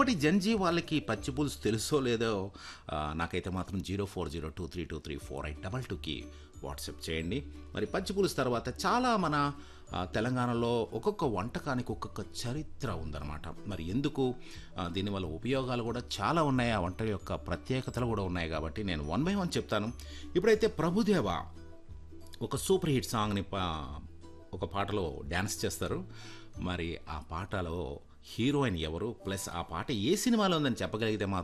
ఇప్పటి జంజీ వాళ్ళకి పచ్చి పులుసు తెలుసో లేదో ఆ, నాకైతే మాత్రం zero four zero two three two three four eight double టూకి వాట్సాప్ చేయండి మరి పచ్చి పులుసు తర్వాత చాలా మన ఆ, తెలంగాణలో ఒక్కొక్క వంటకానికి ఒక్కొక్క చరిత్ర ఉందన్నమాట మరి ఎందుకు ఆ, దీనివల్ల ఉపయోగాలు కూడా చాలా ఉన్నాయి ఆ వంట యొక్క ప్రత్యేకతలు కూడా ఉన్నాయి కాబట్టి నేను వన్ బై వన్ చెప్తాను ఇప్పుడైతే ప్రభుదేవ ఒక సూపర్ హిట్ సాంగ్ని పా ఒక పాటలో డ్యాన్స్ చేస్తారు మరి ఆ పాటలో హీరోయిన్ ఎవరు ప్లస్ ఆ పాట ఏ సినిమాలో ఉందని చెప్పగలిగితే మాత్రం